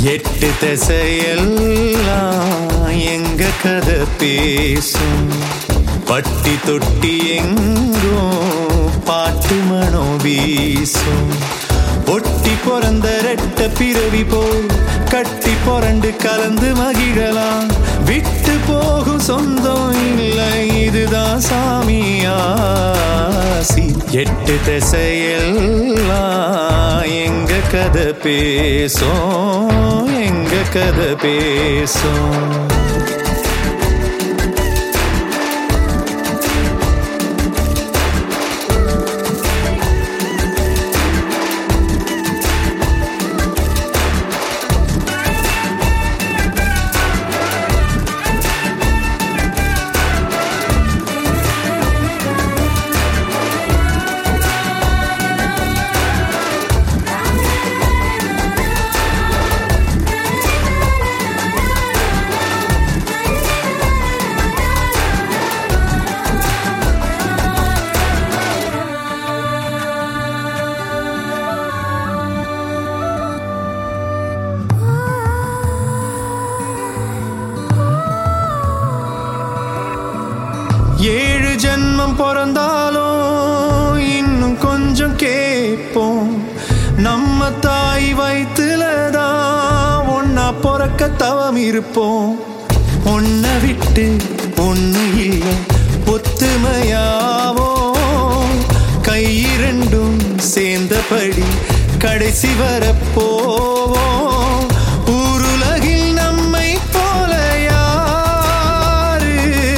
எட்டு திசையெல்லாம் எங்க கதை பேசும் பட்டி தொட்டி எங்கும் பாட்டு மனம் வீசும் ஒட்டி பிறந்த ரெட்ட பிறவி போல் கட்டி புரண்டு கலந்து மகிழலாம் விட்டு போகும் சொந்தம் இல்லை இதுதான் சாமியாசி எட்டு திசையெல்லாம் எங்க கதை பேசும் எங்க கதை பேசும் ஏழு ஜென்மம் பிறந்தாலும் இன்னும் கொஞ்சம் கேட்போம் நம்ம தாய் வயிற்றுல தான் ஒன்னா பிறக்க தவம் இருப்போம் ஒன்ன விட்டு ஒண்ணு இல்லை ஒத்துமையாவோ கை இரண்டும் சேர்ந்தபடி கடைசி வரப்போவோம் ஊருலகில் நம்மை போல யாரு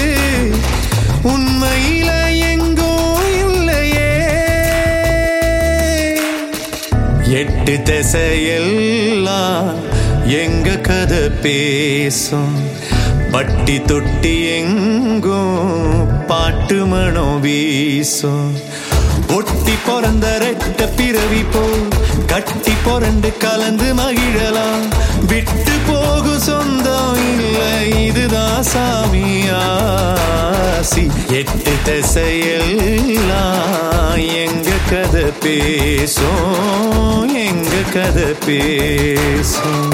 உண்மையில எங்கோ இல்லையே எட்டு திசையெல்லாம் எங்க கதை பேசும் பட்டி தொட்டி எங்கும் பாட்டு மனம் வீசும் ஒட்டி பிறந்த ரெட்ட பிறவி போல் கட்டி புரண்டு கலந்து மகிழலாம் விட்டு போகும் சொந்தம் இல்லை இதுதான் சாமியாசி எட்டு திசையெல்லாம் எங்க கதை பேசும் எங்க கதை பேசும்